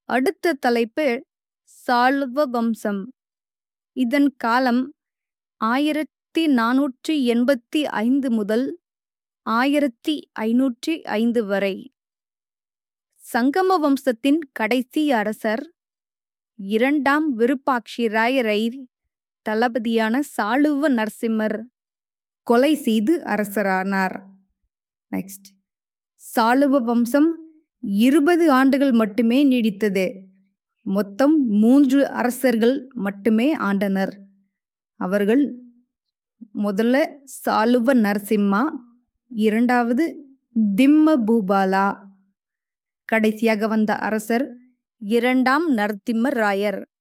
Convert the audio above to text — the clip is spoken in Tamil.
அடுத்த தலைப்பு சாளுவ வம்சம் இதன் காலம் ஆயிரத்தி நானூற்றி எண்பத்தி ஐந்து முதல் ஆயிரத்தி ஐநூற்றி ஐந்து வரை சங்கம வம்சத்தின் கடைசி அரசர் இரண்டாம் விருப்பாட்சி ராயரை தளபதியான சாளுவ நரசிம்மர் கொலை செய்து அரசரானார் நெக்ஸ்ட் சாளுவ வம்சம் இருபது ஆண்டுகள் மட்டுமே நீடித்தது மொத்தம் மூன்று அரசர்கள் மட்டுமே ஆண்டனர் அவர்கள் முதல்ல சாளுவ நரசிம்மா இரண்டாவது திம்ம பூபாலா கடைசியாக வந்த அரசர் இரண்டாம் நரசிம்ம ராயர்